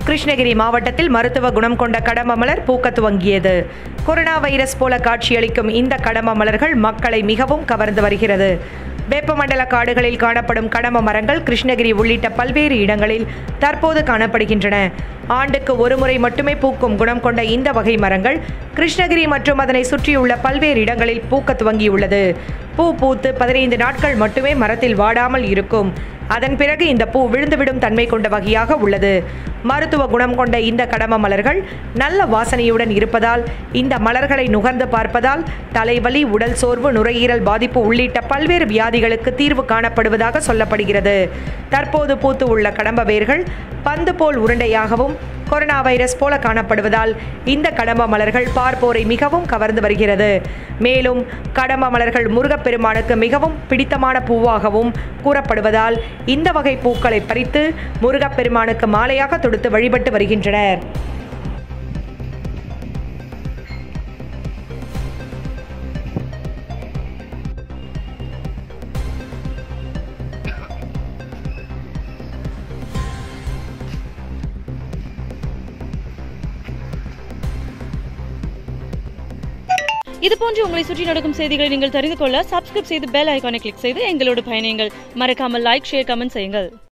கிருஷ்ணகிரி மாவட்டத்தில் மருத்துவ குணம் கொண்ட கடம்ப மலர் பூக்க துவங்கியது கொரோனா வைரஸ் போல காட்சியளிக்கும் இந்த கடம்ப மலர்கள் மக்களை மிகவும் கவர்ந்து வருகிறது வேப்பமண்டல காடுகளில் காணப்படும் கடம்ப மரங்கள் கிருஷ்ணகிரி உள்ளிட்ட பல்வேறு இடங்களில் தற்போது காணப்படுகின்றன ஆண்டுக்கு ஒருமுறை மட்டுமே பூக்கும் குணம் கொண்ட இந்த வகை மரங்கள் கிருஷ்ணகிரி மற்றும் அதனை சுற்றியுள்ள பல்வேறு இடங்களில் பூக்க துவங்கியுள்ளது பூ பூத்து பதினைந்து நாட்கள் மட்டுமே மரத்தில் வாடாமல் இருக்கும் அதன் பிறகு இந்த பூ விழுந்துவிடும் தன்மை கொண்ட வகையாக உள்ளது மருத்துவ குணம் கொண்ட இந்த கடம மலர்கள் நல்ல வாசனையுடன் இருப்பதால் இந்த மலர்களை நுகர்ந்து பார்ப்பதால் தலைவலி உடல் சோர்வு நுரையீரல் பாதிப்பு உள்ளிட்ட பல்வேறு வியாதிகளுக்கு தீர்வு காணப்படுவதாக சொல்லப்படுகிறது தற்போது பூத்து உள்ள கடம்ப வேர்கள் பந்து போல் உருண்டையாகவும் கொரோனா வைரஸ் போல காணப்படுவதால் இந்த கடம்ப மலர்கள் பார்ப்போரை மிகவும் கவர்ந்து வருகிறது மேலும் கடம்ப மலர்கள் முருகப்பெருமானுக்கு மிகவும் பிடித்தமான பூவாகவும் கூறப்படுவதால் இந்த வகை பூக்களை பறித்து முருகப்பெருமானுக்கு மாலையாக தொடுத்து வழிபட்டு வருகின்றனர் இது போன்று உங்களை சுற்றி நடக்கும் செய்திகளை நீங்கள் தெரிந்து கொள்ள சப்ஸ்கிரைப் செய்து பெல் ஐகானை கிளிக் செய்து எங்களோடு பயணியுங்கள் மறக்காமல் லைக் ஷேர் கமெண்ட் செய்யுங்கள்